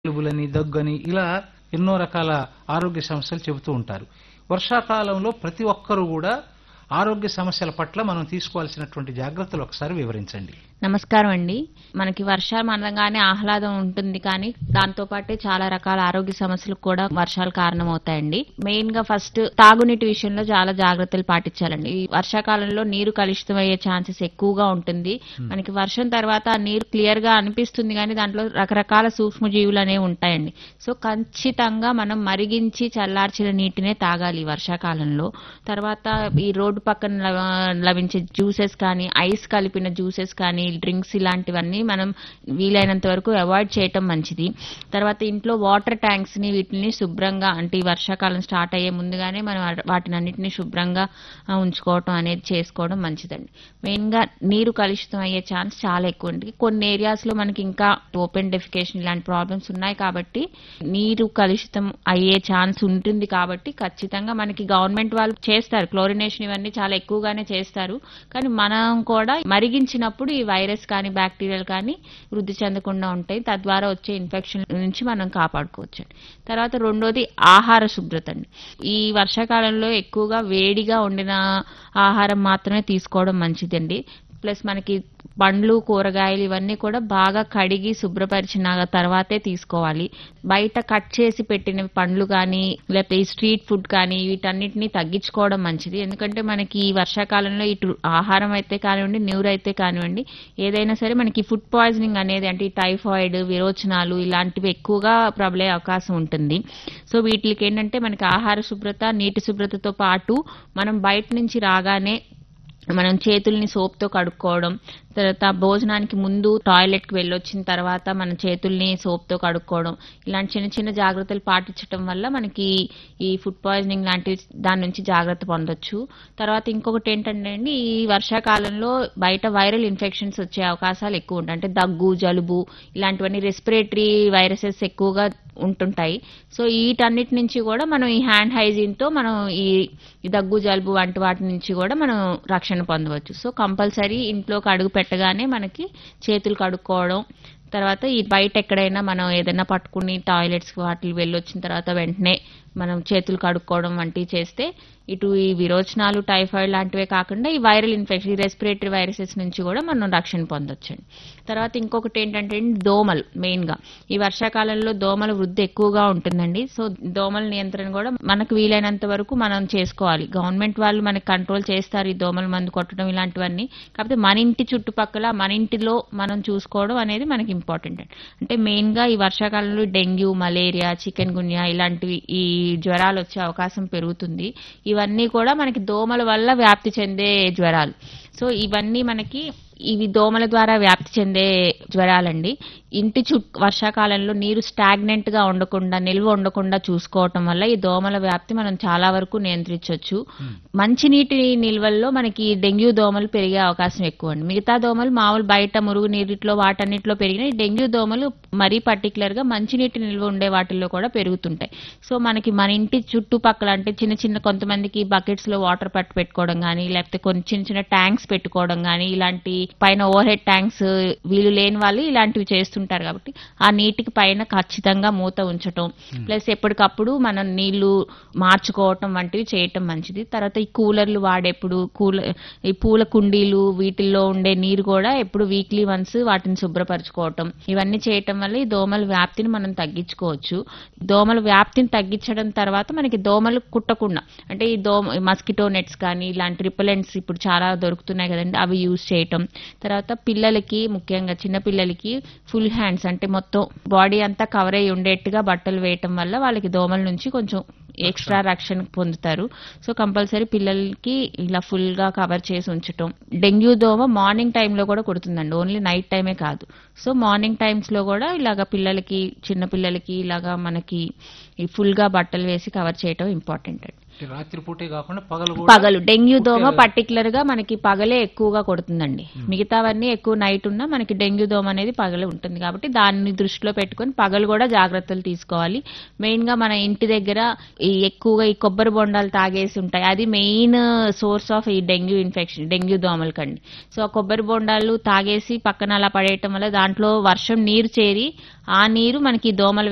జలుబులని దగ్గని ఇలా ఎన్నో రకాల ఆరోగ్య సమస్యలు చెబుతూ ఉంటారు వర్షాకాలంలో ప్రతి ఒక్కరూ కూడా ఆరోగ్య సమస్యల పట్ల మనం తీసుకోవాల్సినటువంటి జాగ్రత్తలు ఒకసారి వివరించండి నమస్కారం అండి మనకి వర్షాలు అనగానే ఆహ్లాదం ఉంటుంది కానీ దాంతో పాటే చాలా రకాల ఆరోగ్య సమస్యలకు కూడా వర్షాలు కారణమవుతాయండి మెయిన్ గా ఫస్ట్ తాగునీటి విషయంలో చాలా జాగ్రత్తలు పాటించాలండి ఈ వర్షాకాలంలో నీరు కలుషితం అయ్యే ఛాన్సెస్ ఎక్కువగా ఉంటుంది మనకి వర్షం తర్వాత ఆ నీరు క్లియర్ గా అనిపిస్తుంది కానీ దాంట్లో రకరకాల సూక్ష్మజీవులు అనేవి ఉంటాయండి సో ఖచ్చితంగా మనం మరిగించి చల్లార్చిన నీటినే తాగాలి ఈ వర్షాకాలంలో తర్వాత ఈ రోడ్డు పక్కన లవ- లభించే జ్యూసెస్ కానీ ఐస్ కలిపిన జ్యూసెస్ కానీ డ్రింక్స్ ఇలాంటివన్నీ మనం వీలైనంత వరకు అవాయిడ్ చేయటం మంచిది తర్వాత ఇంట్లో వాటర్ ట్యాంక్స్ ని వీటిని శుభ్రంగా అంటే ఈ వర్షాకాలం స్టార్ట్ అయ్యే ముందుగానే మనం వాటిని అన్నిటిని శుభ్రంగా ఆ, ఉంచుకోవటం అనేది చేసుకోవడం మంచిదండి మెయిన్ గా నీరు కలుషితం అయ్యే ఛాన్స్ చాలా ఎక్కువ ఉంది కొన్ని ఏరియాస్ లో మనకి ఇంకా ఓపెన్ డెఫికేషన్ ఇలాంటి ప్రాబ్లమ్స్ ఉన్నాయి కాబట్టి నీరు కలుషితం అయ్యే ఛాన్స్ ఉంటుంది కాబట్టి ఖచ్చితంగా మనకి గవర్నమెంట్ వాళ్ళు చేస్తారు క్లోరినేషన్ ఇవన్నీ చాలా ఎక్కువగానే చేస్తారు కానీ మనం కూడా మరిగించినప్పుడు ఈ వైరస్ కానీ బ్యాక్టీరియాలు కానీ వృద్ధి చెందకుండా ఉంటాయి తద్వారా వచ్చే ఇన్ఫెక్షన్ నుంచి మనం కాపాడుకోవచ్చు తర్వాత రెండోది ఆహార శుభ్రత అండి ఈ వర్షాకాలంలో ఎక్కువగా వేడిగా వండిన ఆహారం మాత్రమే తీసుకోవడం మంచిదండి ప్లస్ మనకి పండ్లు కూరగాయలు ఇవన్నీ కూడా బాగా కడిగి శుభ్రపరిచిన తర్వాతే తీసుకోవాలి బయట కట్ చేసి పెట్టిన పండ్లు కానీ లేకపోతే ఈ స్ట్రీట్ ఫుడ్ కానీ వీటన్నిటిని తగ్గించుకోవడం మంచిది ఎందుకంటే మనకి ఈ వర్షాకాలంలో ఇటు ఆహారం అయితే కానివ్వండి నీరు అయితే కానివ్వండి ఏదైనా సరే మనకి ఫుడ్ పాయిజనింగ్ అనేది అంటే ఈ టైఫాయిడ్ విరోచనాలు ఇలాంటివి ఎక్కువగా ప్రబలే అవకాశం ఉంటుంది సో వీటికి ఏంటంటే మనకి ఆహార శుభ్రత నీటి శుభ్రతతో పాటు మనం బయట నుంచి రాగానే మనం చేతుల్ని సోప్తో కడుక్కోవడం తర్వాత భోజనానికి ముందు టాయిలెట్ కి వెళ్ళొచ్చిన తర్వాత మన చేతుల్ని సోప్తో కడుక్కోవడం ఇలాంటి చిన్న చిన్న జాగ్రత్తలు పాటించడం వల్ల మనకి ఈ ఫుడ్ పాయిజనింగ్ లాంటి దాని నుంచి జాగ్రత్త పొందొచ్చు తర్వాత ఇంకొకటి ఏంటంటే అండి ఈ వర్షాకాలంలో బయట వైరల్ ఇన్ఫెక్షన్స్ వచ్చే అవకాశాలు ఎక్కువ ఉంటాయి అంటే దగ్గు జలుబు ఇలాంటివన్నీ రెస్పిరేటరీ వైరసెస్ ఎక్కువగా ఉంటుంటాయి సో వీటన్నిటి నుంచి కూడా మనం ఈ హ్యాండ్ హైజీన్ తో మనం ఈ ఈ దగ్గు జలుబు వంటి వాటి నుంచి కూడా మనం రక్షణ పొందవచ్చు సో కంపల్సరీ ఇంట్లోకి అడుగు పెట్టగానే మనకి చేతులు కడుక్కోవడం తర్వాత ఈ బయట ఎక్కడైనా మనం ఏదైనా పట్టుకుని టాయిలెట్స్ వాటికి వెళ్ళొచ్చిన తర్వాత వెంటనే మనం చేతులు కడుక్కోవడం వంటివి చేస్తే ఇటు ఈ విరోచనాలు టైఫాయిడ్ లాంటివే కాకుండా ఈ వైరల్ ఇన్ఫెక్షన్ రెస్పిరేటరీ వైరసెస్ నుంచి కూడా మనం రక్షణ పొందొచ్చండి తర్వాత ఇంకొకటి ఏంటంటే దోమలు మెయిన్ గా ఈ వర్షాకాలంలో దోమల వృద్ధి ఎక్కువగా ఉంటుందండి సో దోమల నియంత్రణ కూడా మనకు వీలైనంత వరకు మనం చేసుకోవాలి గవర్నమెంట్ వాళ్ళు మనకి కంట్రోల్ చేస్తారు ఈ దోమల మందు కొట్టడం ఇలాంటివన్నీ కాకపోతే మన ఇంటి చుట్టుపక్కల మన ఇంటిలో మనం చూసుకోవడం అనేది మనకి ఇంపార్టెంట్ అంటే మెయిన్ గా ఈ వర్షాకాలంలో డెంగ్యూ మలేరియా చికెన్ గున్యా ఇలాంటివి ఈ జ్వరాలు వచ్చే అవకాశం పెరుగుతుంది ఇవన్నీ కూడా మనకి దోమల వల్ల వ్యాప్తి చెందే జ్వరాలు సో ఇవన్నీ మనకి ఇవి దోమల ద్వారా వ్యాప్తి చెందే జ్వరాలండి ఇంటి చుట్టూ వర్షాకాలంలో నీరు స్టాగ్నెంట్ గా ఉండకుండా నిల్వ ఉండకుండా చూసుకోవటం వల్ల ఈ దోమల వ్యాప్తి మనం చాలా వరకు నియంత్రించవచ్చు మంచినీటి నిల్వల్లో మనకి డెంగ్యూ దోమలు పెరిగే అవకాశం ఎక్కువ అండి మిగతా దోమలు మామూలు బయట మురుగు నీటిలో వాటన్నిటిలో పెరిగిన ఈ డెంగ్యూ దోమలు మరీ పర్టికులర్ గా మంచినీటి నిల్వ ఉండే వాటిల్లో కూడా పెరుగుతుంటాయి సో మనకి మన ఇంటి చుట్టుపక్కల అంటే చిన్న చిన్న కొంతమందికి బకెట్స్ లో వాటర్ పట్టు పెట్టుకోవడం కానీ లేకపోతే కొన్ని చిన్న చిన్న ట్యాంక్స్ పెట్టుకోవడం కానీ ఇలాంటి పైన ఓవర్ హెడ్ ట్యాంక్స్ వీలు లేని వాళ్ళు ఇలాంటివి చేస్తుంటారు కాబట్టి ఆ నీటికి పైన ఖచ్చితంగా మూత ఉంచటం ప్లస్ ఎప్పటికప్పుడు మనం నీళ్లు మార్చుకోవటం వంటివి చేయటం మంచిది తర్వాత ఈ కూలర్లు వాడేప్పుడు కూలర్ ఈ పూల కుండీలు వీటిల్లో ఉండే నీరు కూడా ఎప్పుడు వీక్లీ వన్స్ వాటిని శుభ్రపరచుకోవటం ఇవన్నీ చేయటం వల్ల ఈ దోమల వ్యాప్తిని మనం తగ్గించుకోవచ్చు దోమల వ్యాప్తిని తగ్గించడం తర్వాత మనకి దోమలు కుట్టకుండా అంటే ఈ దోమ మస్కిటో నెట్స్ కానీ ఇలాంటి రిపెలెంట్స్ ఇప్పుడు చాలా దొరుకుతున్నాయి కదండి అవి యూజ్ చేయటం తర్వాత పిల్లలకి ముఖ్యంగా చిన్న పిల్లలకి ఫుల్ హ్యాండ్స్ అంటే మొత్తం బాడీ అంతా కవర్ అయి ఉండేట్టుగా బట్టలు వేయటం వల్ల వాళ్ళకి దోమల నుంచి కొంచెం ఎక్స్ట్రా రక్షణ పొందుతారు సో కంపల్సరీ పిల్లలకి ఇలా ఫుల్ గా కవర్ చేసి ఉంచటం డెంగ్యూ దోమ మార్నింగ్ టైంలో కూడా కుడుతుందండి ఓన్లీ నైట్ టైమే కాదు సో మార్నింగ్ టైమ్స్ లో కూడా ఇలాగ పిల్లలకి చిన్న పిల్లలకి ఇలాగా మనకి ఈ ఫుల్ గా బట్టలు వేసి కవర్ చేయటం ఇంపార్టెంట్ అండి అంటే రాత్రిపూటే కాకుండా పగలు కూడా పగలు డెంగ్యూ దోమ కుట్టే- పర్టికులర్ గా మనకి పగలే ఎక్కువగా కొడుతుందండి మిగతావన్నీ ఎక్కువ నైట్ ఉన్నా మనకి డెంగ్యూ దోమ అనేది పగలే ఉంటుంది కాబట్టి దాన్ని దృష్టిలో పెట్టుకొని పగలు కూడా జాగ్రత్తలు తీసుకోవాలి మెయిన్ గా మన ఇంటి దగ్గర ఈ ఎక్కువగా ఈ కొబ్బరి బొండాలు తాగేసి ఉంటాయి అది మెయిన్ సోర్స్ ఆఫ్ ఈ డెంగ్యూ ఇన్ఫెక్షన్ డెంగ్యూ దోమలకండి సో ఆ కొబ్బరి బొండాలు తాగేసి పక్కన అలా పడేయటం వల్ల దాంట్లో వర్షం నీరు చేరి ఆ నీరు మనకి దోమల